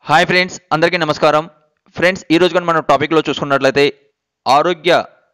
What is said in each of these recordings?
hi friends అందరికీ నమస్కారం friends ఈ రోజు కానీ మనం టాపిక్లో చూసుకున్నట్లయితే ఆరోగ్య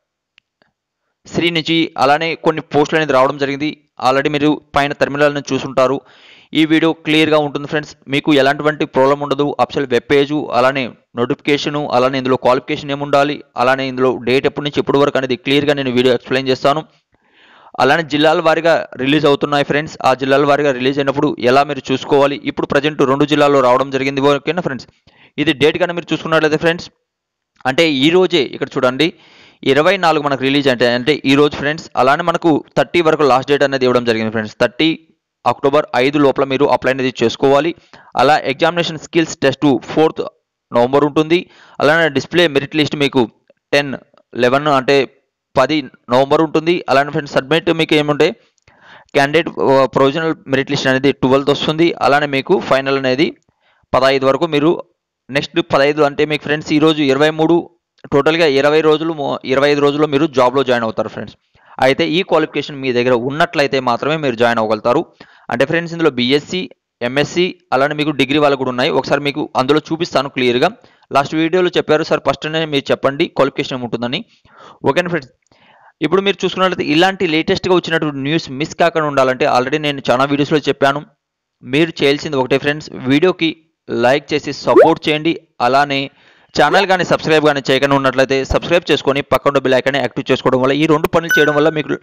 శ్రీ నుంచి అలానే కొన్ని పోస్టులు అనేది రావడం జరిగింది ఆల్రెడీ మీరు పైన టెర్మినల్ నుంచి చూసుంటారు ఈ వీడియో క్లియర్గా ఉంటుంది ఫ్రెండ్స్ మీకు ఎలాంటి ప్రాబ్లం ఉండదు అప్సల్ వెబ్ పేజు అలానే నోటిఫికేషను అలానే ఇందులో క్వాలిఫికేషన్ ఏముండాలి అలానే ఇందులో డేట్ ఎప్పటి నుంచి ఎప్పటి వరకు అనేది క్లియర్గా నేను వీడియో ఎక్స్ప్లెయిన్ చేస్తాను అలానే జిల్లాల వారీగా రిలీజ్ అవుతున్నాయి ఫ్రెండ్స్ ఆ జిల్లాల వారీగా రిలీజ్ అయినప్పుడు ఎలా మీరు చూసుకోవాలి ఇప్పుడు ప్రజెంట్ రెండు జిల్లాల్లో రావడం జరిగింది ఓకేనా ఫ్రెండ్స్ ఇది డేట్ కానీ మీరు చూసుకున్నట్లయితే ఫ్రెండ్స్ అంటే ఈ రోజే ఇక్కడ చూడండి ఇరవై నాలుగు మనకు రిలీజ్ అంటే అంటే ఈ రోజు ఫ్రెండ్స్ అలానే మనకు థర్టీ వరకు లాస్ట్ డేట్ అనేది ఇవ్వడం జరిగింది ఫ్రెండ్స్ థర్టీ అక్టోబర్ ఐదు లోపల మీరు అప్లై అనేది చేసుకోవాలి అలా examination skills test fourth November ఉంటుంది అలానే డిస్ప్లే మెరిట్ లిస్ట్ మీకు టెన్ లెవెన్ అంటే పది నవంబర్ ఉంటుంది అలానే ఫ్రెండ్స్ సబ్మిట్ మీకు ఏముంటే క్యాండిడేట్ ప్రొవిజనల్ మెరిట్ లిస్ట్ అనేది ట్వెల్త్ వస్తుంది అలానే మీకు ఫైనల్ అనేది పదహైదు వరకు మీరు నెక్స్ట్ పదహైదు అంటే మీకు ఫ్రెండ్స్ ఈరోజు ఇరవై మూడు టోటల్గా ఇరవై రోజులు మో- ఇరవై ఐదు రోజుల్లో మీరు జాబ్లో జాయిన్ అవుతారు ఫ్రెండ్స్ అయితే ఈ క్వాలిఫికేషన్ మీ దగ్గర ఉన్నట్లయితే మాత్రమే మీరు జాయిన్ అవ్వగలుగుతారు అంటే ఫ్రెండ్స్ ఇందులో బీఎస్సీ ఎంఎస్సి అలానే మీకు డిగ్రీ వాళ్ళు కూడా ఉన్నాయి ఒకసారి మీకు అందులో చూపిస్తాను క్లియర్గా లాస్ట్ వీడియోలో చెప్పారు సార్ ఫస్ట్ మీరు చెప్పండి క్వాలిఫికేషన్ ఏముంటుందని ఓకేనా ఫ్రెండ్స్ ఇప్పుడు మీరు చూసుకున్నట్లయితే ఇలాంటి లేటెస్ట్గా వచ్చినటువంటి న్యూస్ మిస్ కాకుండా ఉండాలంటే ఆల్రెడీ నేను చాలా వీడియోస్లో చెప్పాను మీరు చేయాల్సింది ఒకటే ఫ్రెండ్స్ వీడియోకి లైక్ చేసి సపోర్ట్ చేయండి అలానే ఛానల్ కానీ సబ్స్క్రైబ్ కానీ చేయకుండా ఉన్నట్లయితే సబ్స్క్రైబ్ చేసుకొని పక్కన బిల్ ఐకాన్ని యాక్టివ్ చేసుకోవడం వల్ల ఈ రెండు పనులు చేయడం వల్ల మీకు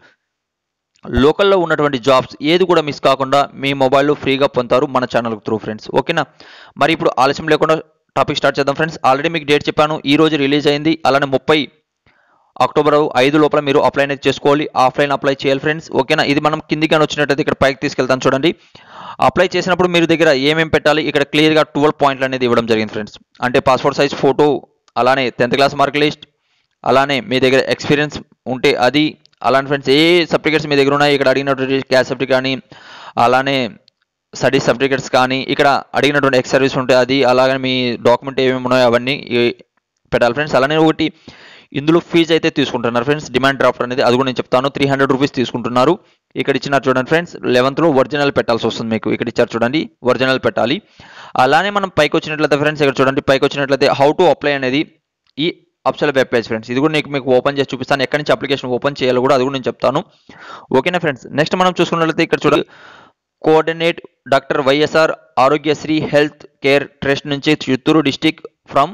లోకల్లో ఉన్నటువంటి జాబ్స్ ఏది కూడా మిస్ కాకుండా మీ మొబైల్లో ఫ్రీగా పొందుతారు మన ఛానల్ త్రూ ఫ్రెండ్స్ ఓకేనా మరి ఇప్పుడు ఆలస్యం లేకుండా టాపిక్ స్టార్ట్ చేద్దాం ఫ్రెండ్స్ ఆల్రెడీ మీకు డేట్ చెప్పాను ఈ రోజు రిలీజ్ అయింది అలానే ముప్పై అక్టోబర్ ఐదు లోపల మీరు అప్లై అనేది చేసుకోవాలి ఆఫ్లైన్ అప్లై చేయాలి ఫ్రెండ్స్ ఓకేనా ఇది మనం కిందికి అని వచ్చినట్టయితే ఇక్కడ పైకి తీసుకెళ్తాను చూడండి అప్లై చేసినప్పుడు మీరు దగ్గర ఏమేమి పెట్టాలి ఇక్కడ క్లియర్గా ట్వెల్వ్ పాయింట్లు అనేది ఇవ్వడం జరిగింది ఫ్రెండ్స్ అంటే పాస్పోర్ట్ సైజ్ ఫోటో అలానే టెన్త్ క్లాస్ మార్క్ లిస్ట్ అలానే మీ దగ్గర ఎక్స్పీరియన్స్ ఉంటే అది అలానే ఫ్రెండ్స్ ఏ సర్టిఫికేట్స్ మీ దగ్గర ఉన్నాయి ఇక్కడ అడిగినటువంటి క్యాస్ట్ సర్టిఫికేట్ కానీ అలానే స్టడీ సర్టిఫికేట్స్ కానీ ఇక్కడ అడిగినటువంటి ఎక్స్ సర్వీస్ ఉంటే అది అలాగే మీ డాక్యుమెంట్ ఏమేమి ఉన్నాయో అవన్నీ ఈ- పెట్టాలి ఫ్రెండ్స్ అలానే ఒకటి ఇందులో ఫీజు అయితే తీసుకుంటున్నారు ఫ్రెండ్స్ డిమాండ్ డ్రాఫ్ట్ అనేది అది కూడా నేను చెప్తాను త్రీ హండ్రెడ్ రూపీస్ తీసుకుంటున్నారు ఇక్కడ ఇచ్చినారు చూడండి ఫ్రెండ్స్ లెవెన్త్లో ఒరిజినల్ పెట్టాల్సి వస్తుంది మీకు ఇక్కడ ఇచ్చారు చూడండి ఒరిజినల్ పెట్టాలి అలానే మనం పైకి వచ్చినట్లయితే ఫ్రెండ్స్ ఇక్కడ చూడండి పైకి వచ్చినట్లయితే హౌ టు అప్లై అనేది ఈ అప్సల్ వెబ్ పేజ్ ఫ్రెండ్స్ ఇది కూడా నీకు మీకు ఓపెన్ చేసి చూపిస్తాను ఎక్కడి నుంచి అప్లికేషన్ ఓపెన్ చేయాలో కూడా అది కూడా నేను చెప్తాను ఓకేనా ఫ్రెండ్స్ నెక్స్ట్ మనం చూసుకున్నట్లయితే ఇక్కడ చూడండి coordinate doctor YSR Aarogyasri health care trust నుంచి Chittoor district from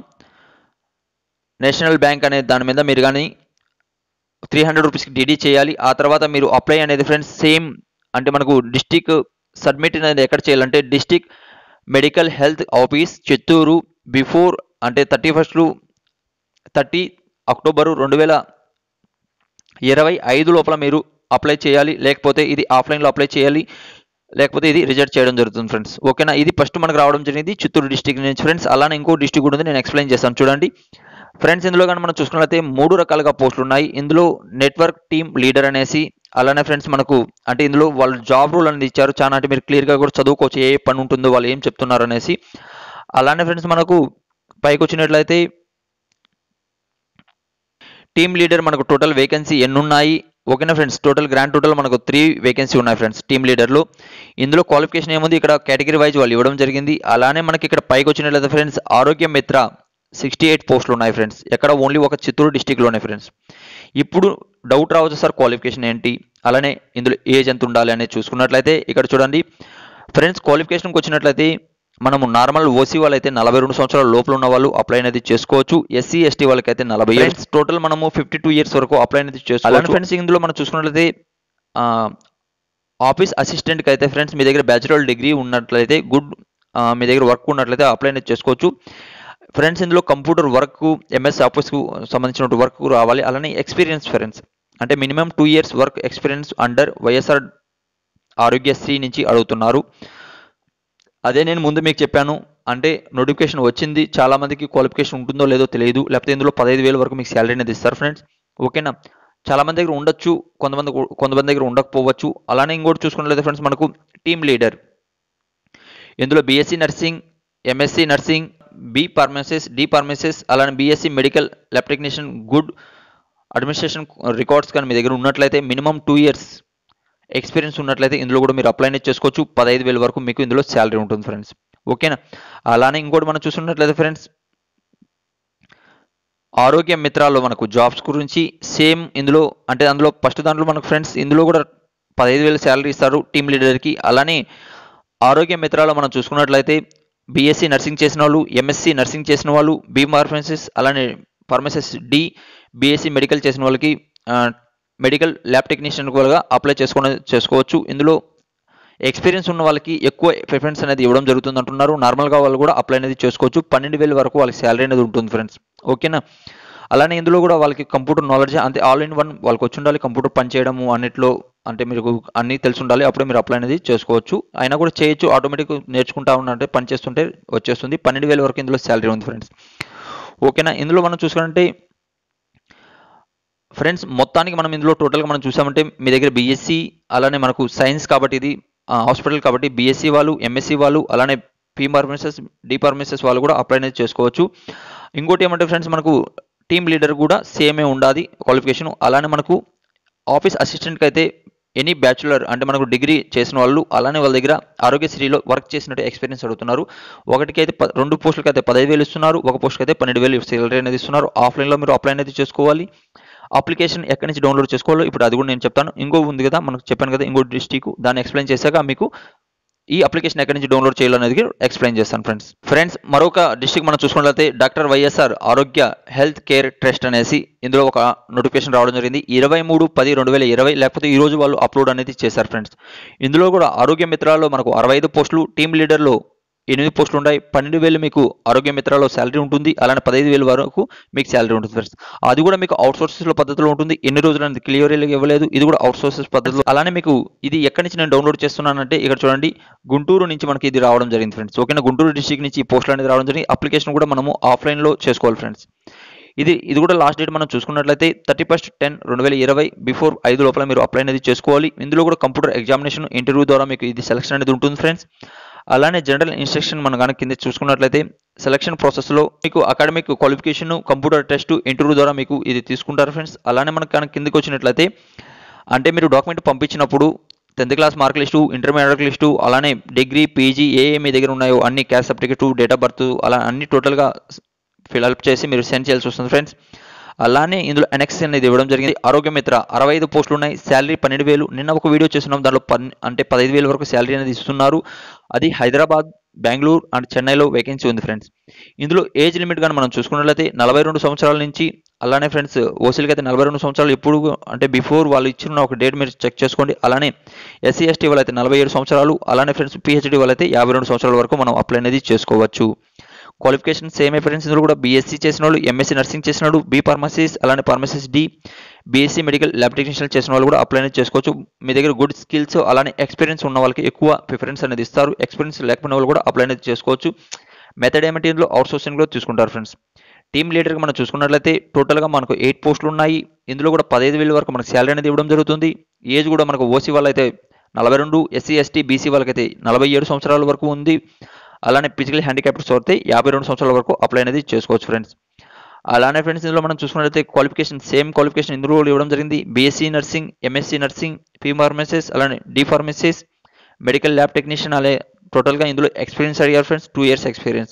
national bank అనే దాని మీద మీరు కానీ త్రీ హండ్రెడ్ రూపీస్కి డిడీ చేయాలి ఆ తర్వాత మీరు అప్లై అనేది ఫ్రెండ్స్ సేమ్ అంటే మనకు డిస్టిక్ సబ్మిట్ అనేది ఎక్కడ చేయాలంటే district medical health office Chittoor before అంటే థర్టీ ఫస్ట్ థర్టీ అక్టోబరు రెండు వేల ఇరవై ఐదు లోపల మీరు అప్లై చేయాలి లేకపోతే ఇది ఆఫ్లైన్లో అప్లై చేయాలి లేకపోతే ఇది రిజెక్ట్ చేయడం జరుగుతుంది ఫ్రెండ్స్ ఓకేనా ఇది ఫస్ట్ మనకు రావడం జరిగింది చిత్తూరు డిస్టిక్ నుంచి ఫ్రెండ్స్ అలానే ఇంకో డిస్టిక్ కూడా ఉంది నేను ఎక్స్ప్లెయిన్ చేస్తాను చూడండి ఫ్రెండ్స్ ఇందులో కానీ మనం చూసుకున్నట్లయితే మూడు రకాలుగా పోస్టులు ఉన్నాయి ఇందులో నెట్వర్క్ టీమ్ లీడర్ అనేసి అలానే ఫ్రెండ్స్ మనకు అంటే ఇందులో వాళ్ళు జాబ్ రూల్ అనేది ఇచ్చారు చాలా అంటే మీరు క్లియర్గా కూడా చదువుకోవచ్చు ఏ పని ఉంటుందో వాళ్ళు ఏం చెప్తున్నారు అనేసి అలానే ఫ్రెండ్స్ మనకు పైకి వచ్చినట్లయితే టీమ్ లీడర్ మనకు టోటల్ వేకెన్సీ ఎన్ని ఉన్నాయి ఓకేనా ఫ్రెండ్స్ టోటల్ గ్రాండ్ టోటల్ మనకు త్రీ వేకెన్సీ ఉన్నాయి ఫ్రెండ్స్ టీమ్ లీడర్లో ఇందులో క్వాలిఫికేషన్ ఏముంది ఇక్కడ కేటగిరీ వైజ్ వాళ్ళు ఇవ్వడం జరిగింది అలానే మనకి ఇక్కడ పైకి వచ్చినట్లయితే ఫ్రెండ్స్ ఆరోగ్య మిత్ర సిక్స్టీ ఎయిట్ పోస్టులు ఉన్నాయి ఫ్రెండ్స్ ఎక్కడ ఓన్లీ ఒక చిత్తూరు డిస్టిక్లోనే ఫ్రెండ్స్ ఇప్పుడు డౌట్ రావచ్చు సార్ క్వాలిఫికేషన్ ఏంటి అలానే ఇందులో ఏజ్ ఎంత ఉండాలి అనేది చూసుకున్నట్లయితే ఇక్కడ చూడండి ఫ్రెండ్స్ క్వాలిఫికేషన్కి వచ్చినట్లయితే మనము నార్మల్ ఓసీ వాళ్ళైతే నలభై రెండు సంవత్సరాల లోపల ఉన్న వాళ్ళు అప్లై అనేది చేసుకోవచ్చు ఎస్సీ ఎస్టీ వాళ్ళకైతే నలభై ఇయర్స్ టోటల్ మనము ఫిఫ్టీ టూ ఇయర్స్ వరకు అప్లై అనేది చేసుకోవచ్చు అలానే ఫ్రెండ్స్ ఇందులో మనం చూసుకున్నట్లయితే ఆ, ఆఫీస్ అసిస్టెంట్కి అయితే ఫ్రెండ్స్ మీ దగ్గర బ్యాచులర్ డిగ్రీ ఉన్నట్లయితే గుడ్ మీ దగ్గర వర్క్ ఉన్నట్లయితే అప్లై అనేది చేసుకోవచ్చు ఫ్రెండ్స్ ఇందులో కంప్యూటర్ వర్క్ ఎంఎస్ ఆఫీస్కు సంబంధించిన వర్క్ రావాలి అలానే ఎక్స్పీరియన్స్ ఫ్రెండ్స్ అంటే minimum two years work experience under YSR Aarogyasri నుంచి అడుగుతున్నారు అదే నేను ముందు మీకు చెప్పాను అంటే నోటిఫికేషన్ వచ్చింది చాలా మందికి క్వాలిఫికేషన్ ఉంటుందో లేదో తెలియదు లేకపోతే ఇందులో పదహైదు వేల వరకు మీకు శాలరీ అనేది ఇస్తారు ఫ్రెండ్స్ ఓకేనా చాలా మంది దగ్గర ఉండొచ్చు కొంతమంది కొంతమంది దగ్గర ఉండకపోవచ్చు అలానే ఇంకోటి చూసుకున్నట్లయితే ఫ్రెండ్స్ మనకు టీమ్ లీడర్ ఇందులో BSc nursing MSc nursing B pharmacies D pharmacies అలానే BSc medical lab technician good administration records కానీ మీ దగ్గర ఉన్నట్లయితే మినిమం టూ ఇయర్స్ ఎక్స్పీరియన్స్ ఉన్నట్లయితే ఇందులో కూడా మీరు అప్లై అనేది చేసుకోవచ్చు పదహైదు వేల వరకు మీకు ఇందులో శాలరీ ఉంటుంది ఫ్రెండ్స్ ఓకేనా అలానే ఇంకోటి మనం చూసుకున్నట్లయితే ఫ్రెండ్స్ ఆరోగ్య మిత్రాల్లో మనకు జాబ్స్ గురించి సేమ్ ఇందులో అంటే అందులో ఫస్ట్ దాంట్లో మనకు ఫ్రెండ్స్ ఇందులో కూడా పదహైదు వేలు శాలరీ ఇస్తారు టీమ్ లీడర్కి అలానే ఆరోగ్య మిత్రాల్లో మనం చూసుకున్నట్లయితే బీఎస్సీ నర్సింగ్ చేసిన వాళ్ళు ఎంఎస్సీ నర్సింగ్ చేసిన వాళ్ళు బీ ఫార్మసిస్ అలానే ఫార్మసిస్ డి బీఎస్సీ మెడికల్ చేసిన వాళ్ళకి మెడికల్ ల్యాబ్ టెక్నీషియన్ కూడా అప్లై చేసుకునే చేసుకోవచ్చు ఇందులో ఎక్స్పీరియన్స్ ఉన్న వాళ్ళకి ఎక్కువ ప్రిఫరెన్స్ అనేది ఇవ్వడం జరుగుతుంది అంటున్నారు నార్మల్గా వాళ్ళు కూడా అప్లై అనేది చేసుకోవచ్చు పన్నెండు వేల వరకు వాళ్ళకి శాలరీ అనేది ఉంటుంది ఫ్రెండ్స్ ఓకేనా అలానే ఇందులో కూడా వాళ్ళకి కంప్యూటర్ నాలెడ్జ్ అంతే ఆల్ ఇన్ వన్ వాళ్ళకి వచ్చి ఉండాలి కంప్యూటర్ పని చేయడము అన్నిట్లో అంటే మీకు అన్నీ తెలిసి ఉండాలి అప్పుడే మీరు అప్లై అనేది చేసుకోవచ్చు అయినా కూడా చేయొచ్చు ఆటోమేటిక్ నేర్చుకుంటా ఉన్నంటే పని చేస్తుంటే వచ్చేస్తుంది పన్నెండు వేల వరకు ఇందులో శాలరీ ఉంది ఫ్రెండ్స్ ఓకేనా ఇందులో మనం చూసుకుంటే ఫ్రెండ్స్ మొత్తానికి మనం ఇందులో టోటల్గా మనం చూసామంటే మీ దగ్గర బీఎస్సీ అలానే మనకు సైన్స్ కాబట్టి ఇది హాస్పిటల్ కాబట్టి బీఎస్సీ వాళ్ళు ఎంఎస్సీ వాళ్ళు అలానే పీ ఫార్మసిస్ డి ఫార్మసిస్ వాళ్ళు కూడా అప్లై అనేది చేసుకోవచ్చు ఇంకోటి ఏమంటే ఫ్రెండ్స్ మనకు టీమ్ లీడర్ కూడా సేమే ఉండాలి క్వాలిఫికేషన్ అలానే మనకు ఆఫీస్ అసిస్టెంట్కి అయితే ఎనీ బ్యాచులర్ అంటే మనకు డిగ్రీ చేసిన వాళ్ళు అలానే వాళ్ళ దగ్గర ఆరోగ్యశ్రీలో వర్క్ చేసినట్టు ఎక్స్పీరియన్స్ అడుగుతున్నారు ఒకటికి అయితే ప- రెండు పోస్టులకి అయితే పదహైదు వేలు ఇస్తున్నారు ఒక పోస్ట్కి అయితే పన్నెండు వేలు సాలరీ అనేది ఇస్తున్నారు ఆఫ్లైన్లో మీరు అప్లై అనేది చేసుకోవాలి అప్లికేషన్ ఎక్కడి నుంచి డౌన్లోడ్ చేసుకోవాలో ఇప్పుడు అది కూడా నేను చెప్తాను ఇంకో ఉంది కదా మనకు చెప్పాను కదా ఇంకో డిస్టిక్ దాన్ని ఎక్స్ప్లెయిన్ చేశాక మీకు ఈ అప్లికేషన్ ఎక్కడి నుంచి డౌన్లోడ్ చేయాలనేది ఎక్స్ప్లెయిన్ చేస్తాను ఫ్రెండ్స్ ఫ్రెండ్స్ మరొక డిస్టిక్ మనం చూసుకున్నట్లయితే డాక్టర్ వైఎస్ఆర్ ఆరోగ్య హెల్త్ కేర్ ట్రస్ట్ అనేసి ఇందులో ఒక నోటిఫికేషన్ రావడం జరిగింది ఇరవై మూడు పది రెండు వేల ఇరవై లేకపోతే ఈ రోజు వాళ్ళు అప్లోడ్ అనేది చేశారు ఫ్రెండ్స్ ఇందులో కూడా ఆరోగ్య మిత్రాల్లో మనకు అరవై ఐదు పోస్టులు టీమ్ లీడర్లో ఎనిమిది పోస్టులు ఉన్నాయి పన్నెండు వేలు మీకు ఆరోగ్య మిత్రాలో శాలరీ ఉంటుంది అలానే పదహైదు వేలు వరకు మీకు శాలరీ ఉంటుంది ఫ్రెండ్స్ అది కూడా మీకు అవుట్ సోర్సెస్లో పద్ధతిలో ఉంటుంది ఎన్ని రోజులు అనేది క్లియర్ ఇవ్వలేదు ఇది కూడా అవుట్ సోర్సెస్ పద్ధతిలో అలానే మీకు ఇది ఎక్కడి నుంచి నేను డౌన్లోడ్ చేస్తున్నానంటే ఇక్కడ చూడండి గుంటూరు నుంచి మనకి ఇది రావడం జరిగింది ఫ్రెండ్స్ ఓకేనా గుంటూరు డిస్టిక్ నుంచి ఈ పోస్టులు అనేది రావడం జరిగింది అప్లికేషన్ కూడా మనము ఆఫ్లైన్లో చేసుకోవాలి ఫ్రెండ్స్ ఇది ఇది కూడా లాస్ట్ డేట్ మనం చూసుకున్నట్లయితే థర్టీ ఫస్ట్ టెన్ రెండు వేల ఇరవై బిఫోర్ ఐదు లోపల మీరు అప్లై అనేది చేసుకోవాలి ఇందులో కూడా కంప్యూటర్ ఎగ్జామినేషన్ ఇంటర్వ్యూ ద్వారా మీకు ఇది సెలక్షన్ అనేది ఉంటుంది ఫ్రెండ్స్ అలానే జనరల్ ఇన్స్ట్రక్షన్ మనం కనుక కింద చూసుకున్నట్లయితే సెలక్షన్ ప్రాసెస్లో మీకు academic qualification computer test interview ద్వారా మీకు ఇది తీసుకుంటారు ఫ్రెండ్స్ అలానే మనకు కనుక కిందకి వచ్చినట్లయితే అంటే మీరు డాక్యుమెంట్ పంపించినప్పుడు tenth class mark list intermediate list అలానే డిగ్రీ పీజీ ఏ ఏ మీ దగ్గర ఉన్నాయో అన్ని caste certificate date of birth అలా అన్ని టోటల్గా ఫిల్అప్ చేసి మీరు సెండ్ చేయాల్సి వస్తుంది ఫ్రెండ్స్ అలానే ఇందులో ఎనెక్స్ అనేది ఇవ్వడం జరిగింది ఆరోగ్య మిత్ర అరవై ఐదు పోస్టులు ఉన్నాయి శాలరీ పన్నెండు వేలు నిన్న ఒక వీడియో చేస్తున్నాం దాంట్లో పన్ అంటే పదహైదు వేల వరకు శాలరీ అనేది ఇస్తున్నారు అది హైదరాబాద్ బెంగళూరు అండ్ చెన్నైలో వేకెన్సీ ఉంది ఫ్రెండ్స్ ఇందులో ఏజ్ లిమిట్ కానీ మనం చూసుకున్నట్లయితే నలభై రెండు సంవత్సరాల నుంచి అలానే ఫ్రెండ్స్ ఓసీలకి అయితే నలభై రెండు సంవత్సరాలు ఎప్పుడు అంటే బిఫోర్ వాళ్ళు ఇచ్చిన ఒక డేట్ మీరు చెక్ చేసుకోండి అలానే ఎస్సీ ఎస్టీ వాళ్ళైతే నలభై ఏడు సంవత్సరాలు అలానే ఫ్రెండ్స్ పిహెచ్డి వాళ్ళైతే యాభై రెండు సంవత్సరాల వరకు మనం అప్లై అనేది చేసుకోవచ్చు క్వాలిఫికేషన్ సేమ్ ఫ్రెండ్స్ ఇందులో కూడా బీఎస్సీ చేసిన వాళ్ళు ఎంఎస్సీ నర్సింగ్ చేసిన వాళ్ళు బీ ఫార్మసీస్ అలానే pharmacies D BSc medical lab technician చేసిన వాళ్ళు కూడా అప్లై అనేది చేసుకోవచ్చు మీ దగ్గర గుడ్ స్కిల్స్ అలానే ఎక్స్పీరియన్స్ ఉన్న వాళ్ళకి ఎక్కువ ప్రిఫరెన్స్ అనేది ఇస్తారు ఎక్స్పీరియన్స్ లేకపోయిన వాళ్ళు కూడా అప్లై అనేది చేసుకోవచ్చు మెథడ్ ఏమంటే ఇందులో అవుట్ సోర్సింగ్ కూడా తీసుకుంటారు ఫ్రెండ్స్ టీమ్ లీడర్కి మనం చూసుకున్నట్లయితే టోటల్గా మనకు ఎయిట్ పోస్టులు ఉన్నాయి ఇందులో కూడా పదహైదు వేల వరకు మనకు శాలరీ అనేది ఇవ్వడం జరుగుతుంది ఏజ్ కూడా మనకు ఓసీ వాళ్ళైతే నలభై రెండు ఎస్సీ ఎస్టీ బీసీ వాళ్ళకైతే నలభై ఏడు సంవత్సరాల వరకు ఉంది అలానే ఫిజికల్ హ్యాండిక్యాప్డ్స్ అయితే యాభై రెండు సంవత్సరాల వరకు అప్లై అనేది చేసుకోవచ్చు ఫ్రెండ్స్ అలానే ఫ్రెండ్స్ ఇందులో మనం చూసుకున్నట్లయితే క్వాలిఫికేషన్ సేమ్ క్వాలిఫికేషన్ ఇందులో కూడా ఇవ్వడం జరిగింది బీఎస్సీ నర్సింగ్ ఎంఎస్సీ నర్సింగ్ ఫీ ఫార్మసిస్ అలానే D pharmacies medical lab technician అలాగే టోటల్గా ఇందులో ఎక్స్పీరియన్స్ అడిగారు ఫ్రెండ్స్ టూ ఇయర్స్ ఎక్స్పీరియన్స్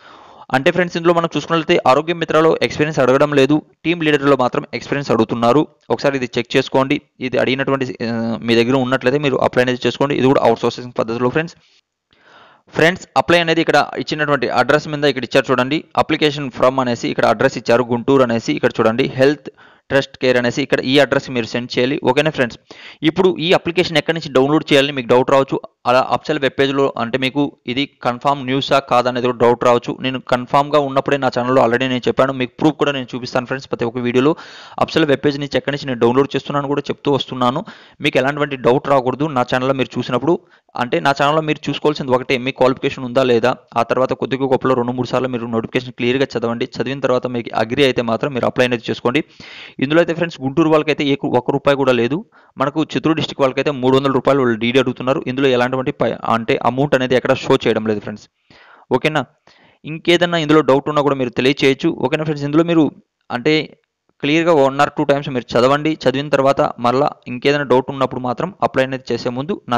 అంటే ఫ్రెండ్స్ ఇందులో మనం చూసుకున్నట్లయితే ఆరోగ్య మిత్రలో ఎక్స్పీరియన్స్ అడగడం లేదు టీమ్ లీడర్లో మాత్రం ఎక్స్పీరియన్స్ అడుగుతున్నారు ఒకసారి ఇది చెక్ చేసుకోండి ఇది అడిగినటువంటి ఆ, మీ దగ్గర ఉన్నట్లయితే మీరు అప్లై అనేది చేసుకోండి ఇది కూడా అవుట్ సోర్సింగ్ పద్ధతిలో ఫ్రెండ్స్ ఫ్రెండ్స్ అప్లై అనేది ఇక్కడ ఇచ్చినటువంటి అడ్రస్ మీద ఇక్కడ ఇచ్చారు చూడండి అప్లికేషన్ ఫ్రమ్ అనేసి ఇక్కడ అడ్రస్ ఇచ్చారు గుంటూరు అనేసి ఇక్కడ చూడండి హెల్త్ ట్రస్ట్ కేర్ అనేసి ఇక్కడ ఈ అడ్రస్ మీరు సెండ్ చేయాలి ఓకేనా ఫ్రెండ్స్ ఇప్పుడు ఈ అప్లికేషన్ ఎక్కడి నుంచి డౌన్లోడ్ చేయాలని మీకు డౌట్ రావచ్చు అలా అప్సెల్ వెబ్ పేజ్లో అంటే మీకు ఇది కన్ఫామ్ న్యూసా కాదనేది కూడా డౌట్ రావచ్చు నేను కన్ఫామ్గా ఉన్నప్పుడే నా ఛానల్లో ఆల్రెడీ నేను చెప్పాను మీకు ప్రూఫ్ కూడా నేను చూపిస్తాను ఫ్రెండ్స్ ప్రతి ఒక్క వీడియోలో అప్సెల్ వెబ్ పేజ్ నుంచి ఎక్కడి నుంచి నేను డౌన్లోడ్ చేస్తున్నాను కూడా చెప్తూ వస్తున్నాను మీకు ఎలాంటి డౌట్ రాకూడదు నా ఛానల్లో మీరు చూసినప్పుడు అంటే నా ఛానల్లో మీరు చూసుకోవాల్సింది ఒకటే మీ క్వాలిఫికేషన్ ఉందా లేదా ఆ తర్వాత కొద్దిగా గొప్పలో రెండు మూడు సార్లు మీరు నోటిఫికేషన్ క్లియర్గా చదవండి చదివిన తర్వాత మీకు అగ్రి అయితే మాత్రం మీరు అప్లై అనేది చేసుకోండి ఇందులో అయితే ఫ్రెండ్స్ గుంటూరు వాళ్ళకైతే ఏ ఒక్క రూపాయి కూడా లేదు మనకు చిత్తూరు డిస్టిక్ వాళ్ళకైతే మూడు వందల రూపాయలు వాళ్ళు డీడీ అడుగుతున్నారు ఇందులో ఎలాంటి పై- అంటే అమౌంట్ అనేది ఎక్కడ షో చేయడం లేదు ఫ్రెండ్స్ ఓకేనా ఇంకేదన్నా ఇందులో డౌట్ ఉన్నా కూడా మీరు తెలియచేయచ్చు ఓకేనా ఫ్రెండ్స్ ఇందులో మీరు అంటే క్లియర్గా వన్ ఆర్ టూ టైమ్స్ మీరు చదవండి చదివిన తర్వాత మళ్ళీ ఇంకేదైనా డౌట్ ఉన్నప్పుడు మాత్రం అప్లై అనేది చేసే ముందు నాకు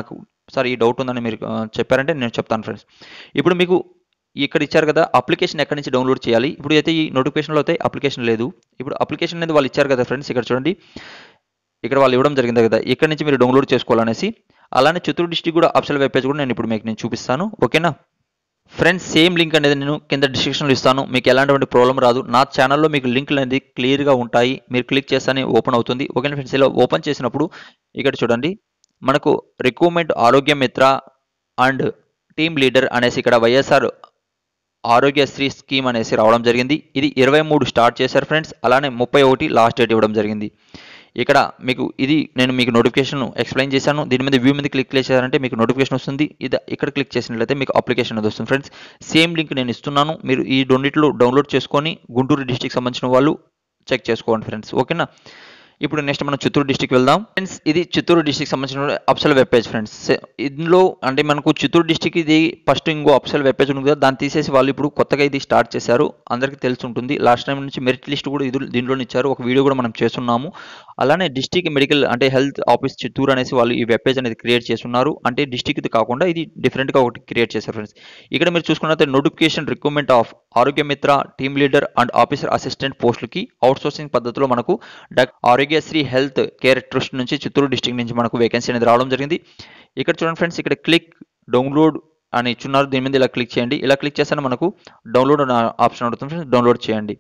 సార్ ఈ డౌట్ ఉందని మీరు ఆ, చెప్పారంటే నేను చెప్తాను ఫ్రెండ్స్ ఇప్పుడు మీకు ఇక్కడ ఇచ్చారు కదా అప్లికేషన్ ఎక్కడి నుంచి డౌన్లోడ్ చేయాలి ఇప్పుడు అయితే ఈ నోటిఫికేషన్లో అయితే అప్లికేషన్ లేదు ఇప్పుడు అప్లికేషన్ అనేది వాళ్ళు ఇచ్చారు కదా ఫ్రెండ్స్ ఇక్కడ చూడండి ఇక్కడ వాళ్ళు ఇవ్వడం జరిగింది కదా ఇక్కడ నుంచి మీరు డౌన్లోడ్ చేసుకోవాలనేసి అలానే చిత్తూరు డిస్టిక్ కూడా అఫిషియల్ వెబ్ పేజ్ కూడా నేను ఇప్పుడు మీకు నేను చూపిస్తాను ఓకేనా ఫ్రెండ్స్ సేమ్ లింక్ అనేది నేను కింద డిస్క్రిప్షన్లో ఇస్తాను మీకు ఎలాంటి ప్రాబ్లం రాదు నా ఛానల్లో మీకు లింకులు అనేది క్లియర్గా ఉంటాయి మీరు క్లిక్ చేస్తేనే ఓపెన్ అవుతుంది ఓకే ఫ్రెండ్స్ ఇలా ఓపెన్ చేసినప్పుడు ఇక్కడ చూడండి మనకు రిక్రూట్మెంట్ ఆరోగ్య మిత్ర అండ్ టీమ్ లీడర్ అనేసి ఇక్కడ వైఎస్ఆర్ ఆరోగ్యశ్రీ స్కీమ్ అనేసి రావడం జరిగింది ఇది ఇరవై మూడు స్టార్ట్ చేశారు ఫ్రెండ్స్ అలానే ముప్పై ఒకటి లాస్ట్ డేట్ ఇవ్వడం జరిగింది ఇక్కడ మీకు ఇది నేను మీకు నోటిఫికేషన్ ఎక్స్ప్లెయిన్ చేశాను దీని మీద వ్యూ మీద క్లిక్ చేశారంటే మీకు నోటిఫికేషన్ వస్తుంది ఇది ఇక్కడ క్లిక్ చేసినట్లయితే మీకు అప్లికేషన్ అనేది వస్తుంది ఫ్రెండ్స్ సేమ్ లింక్ నేను ఇస్తున్నాను మీరు ఈ రెండిట్లో డౌన్లోడ్ చేసుకొని గుంటూరు డిస్టిక్ సంబంధించిన వాళ్ళు చెక్ చేసుకోండి ఫ్రెండ్స్ ఓకేనా ఇప్పుడు నెక్స్ట్ మనం చిత్తూరు డిస్టిక్ వెళ్దాం ఫ్రెండ్స్ ఇది చిత్తూరు డిస్టిక్ సంబంధించిన అప్సల్ వెబ్ పేజ్ ఫ్రెండ్స్ ఇందులో అంటే మనకు చిత్తూరు డిస్టిక్ ఇది ఫస్ట్ ఇంకో అప్సల్ వెబ్ పేజ్ ఉంది కదా దాన్ని తీసేసి వాళ్ళు ఇప్పుడు కొత్తగా ఇది స్టార్ట్ చేశారు అందరికీ తెలిసి ఉంటుంది లాస్ట్ టైం నుంచి మెరిట్ లిస్ట్ కూడా ఇది దీంట్లోనే ఇచ్చారు ఒక వీడియో కూడా మనం చేస్తున్నాము అలానే డిస్టిక్ మెడికల్ అంటే హెల్త్ ఆఫీస్ చిత్తూరు అనేసి వాళ్ళు ఈ వెబ్ పేజ్ అనేది క్రియేట్ చేస్తున్నారు అంటే డిస్టిక్ ఇది కాకుండా ఇది డిఫరెంట్గా ఒకటి క్రియేట్ చేశారు ఫ్రెండ్స్ ఇక్కడ మీరు చూసుకున్నట్లయితే notification recruitment of Arogya Mitra team leader and officer assistant పోస్టులకి అవుట్సోర్సింగ్ పద్ధతిలో మనకు డాక్ ఆరోగ్యశ్రీ హెల్త్ కేర్ ట్రస్ట్ నుంచి చిత్తూరు డిస్టిక్ నుంచి మనకు వేకెన్సీ అనేది రావడం జరిగింది ఇక్కడ చూడండి ఫ్రెండ్స్ ఇక్కడ క్లిక్ డౌన్లోడ్ అని ఇచ్చున్నారు దీని మీద ఇలా క్లిక్ చేయండి ఇలా క్లిక్ చేస్తే మనకు డౌన్లోడ్ అనే ఆప్షన్ అడుగుతుంది ఫ్రెండ్స్ డౌన్లోడ్ చేయండి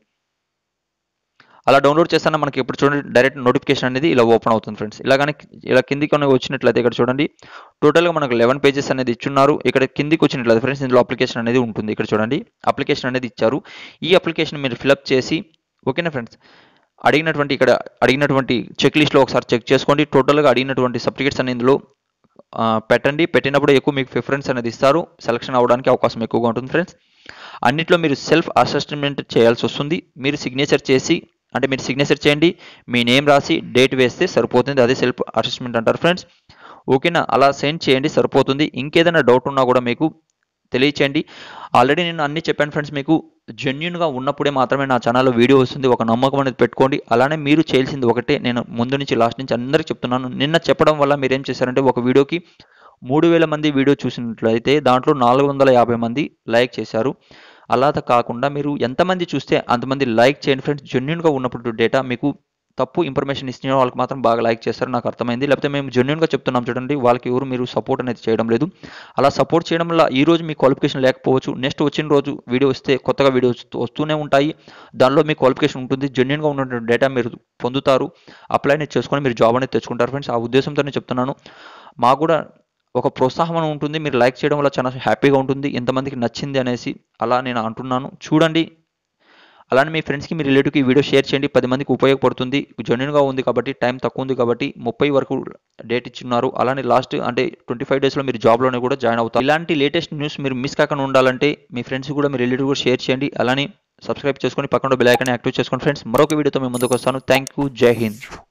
అలా డౌన్లోడ్ చేస్తానే మనకి ఇప్పుడు చూడండి డైరెక్ట్ నోటిఫికేషన్ అనేది ఇలా ఓపెన్ అవుతుంది ఫ్రెండ్స్ ఇలా కానీ ఇలా కిందికి కొన్ని వచ్చినట్లయితే ఇక్కడ చూడండి టోటల్గా మనకు లెవెన్ పేజెస్ అనేది ఇచ్చున్నారు ఇక్కడ కిందికి వచ్చినట్లయితే ఫ్రెండ్స్ ఇందులో అప్లికేషన్ అనేది ఉంటుంది ఇక్కడ చూడండి అప్లికేషన్ అనేది ఇచ్చారు ఈ అప్లికేషన్ మీరు ఫిలప్ చేసి ఓకేనా ఫ్రెండ్స్ అడిగినటువంటి ఇక్కడ అడిగినటువంటి చెక్ లిస్ట్లో ఒకసారి చెక్ చేసుకోండి టోటల్గా అడిగినటువంటి సర్టిఫికేట్స్ అనేది ఇందులో ఆ, పెట్టండి పెట్టినప్పుడు ఎక్కువ మీకు ప్రిఫరెన్స్ అనేది ఇస్తారు సెలక్షన్ అవ్వడానికి అవకాశం ఎక్కువగా ఉంటుంది ఫ్రెండ్స్ అన్నిట్లో మీరు సెల్ఫ్ అసెస్మెంట్ చేయాల్సి వస్తుంది మీరు సిగ్నేచర్ చేసి అంటే మీరు సిగ్నేచర్ చేయండి మీ నేమ్ రాసి డేట్ వేస్తే సరిపోతుంది అదే సెల్ఫ్ అసెస్మెంట్ అంటారు ఫ్రెండ్స్ ఓకేనా అలా సెండ్ చేయండి సరిపోతుంది ఇంకేదైనా డౌట్ ఉన్నా కూడా మీకు తెలియచేయండి ఆల్రెడీ నేను అన్ని చెప్పాను ఫ్రెండ్స్ మీకు జెన్యున్గా ఉన్నప్పుడే మాత్రమే నా ఛానల్లో వీడియో వస్తుంది ఒక నమ్మకం అనేది పెట్టుకోండి అలానే మీరు చేయాల్సింది ఒకటే నేను ముందు నుంచి లాస్ట్ నుంచి అందరికీ చెప్తున్నాను నిన్న చెప్పడం వల్ల మీరు ఏం చేశారంటే ఒక వీడియోకి మూడు వేల మంది వీడియో చూసినట్లయితే దాంట్లో నాలుగు వందల యాభై మంది లైక్ చేశారు అలా కాకుండా మీరు ఎంతమంది చూస్తే అంతమంది లైక్ చేయండి ఫ్రెండ్స్ జెన్యున్గా ఉన్నప్పుడు డేటా మీకు తప్పు ఇన్ఫర్మేషన్ ఇచ్చిన వాళ్ళకి మాత్రం బాగా లైక్ చేస్తారు నాకు అర్థమైంది లేకపోతే మేము జెన్యున్గా చెప్తున్నాం చూడండి వాళ్ళకి ఎవరు మీరు సపోర్ట్ అనేది చేయడం లేదు అలా సపోర్ట్ చేయడం వల్ల ఈ రోజు మీ క్వాలిఫికేషన్ లేకపోవచ్చు నెక్స్ట్ వచ్చిన రోజు వీడియో వస్తే కొత్తగా వీడియో వస్తూనే ఉంటాయి దానిలో మీ క్వాలిఫికేషన్ ఉంటుంది జెన్యున్గా ఉన్నటువంటి డేటా మీరు పొందుతారు అప్లై అనేది చేసుకొని మీరు జాబ్ అనేది తెచ్చుకుంటారు ఫ్రెండ్స్ ఆ ఉద్దేశంతోనే చెప్తున్నాను మాకు కూడా ఒక ప్రోత్సాహం ఉంటుంది మీరు లైక్ చేయడం వల్ల చాలా హ్యాపీగా ఉంటుంది ఎంతమందికి నచ్చింది అనేసి అలా నేను అంటున్నాను చూడండి అలానే మీ ఫ్రెండ్స్కి మీ రిలేటివ్కి ఈ వీడియో షేర్ చేయండి పది మందికి ఉపయోగపడుతుంది జెన్యున్గా ఉంది కాబట్టి టైం తక్కువ ఉంది కాబట్టి ముప్పై వరకు డేట్ ఇచ్చిన్నారు అలానే లాస్ట్ అంటే ట్వంటీ ఫైవ్ డేస్లో మీరు జాబ్లోనే కూడా జాయిన్ అవుతారు ఇలాంటి లేటెస్ట్ న్యూస్ మీరు మిస్ కాకుండా ఉండాలంటే మీ ఫ్రెండ్స్ కూడా మీ రిలేటివ్ కూడా షేర్ చేయండి అలానే సబ్స్క్రైబ్ చేసుకొని పక్కన బెల్ ఐకాన్ యాక్టివ్ చేసుకోండి ఫ్రెండ్స్ మరొక వీడియోతో మేము ముందుకు వస్తాను థ్యాంక్ యూ జై హింద్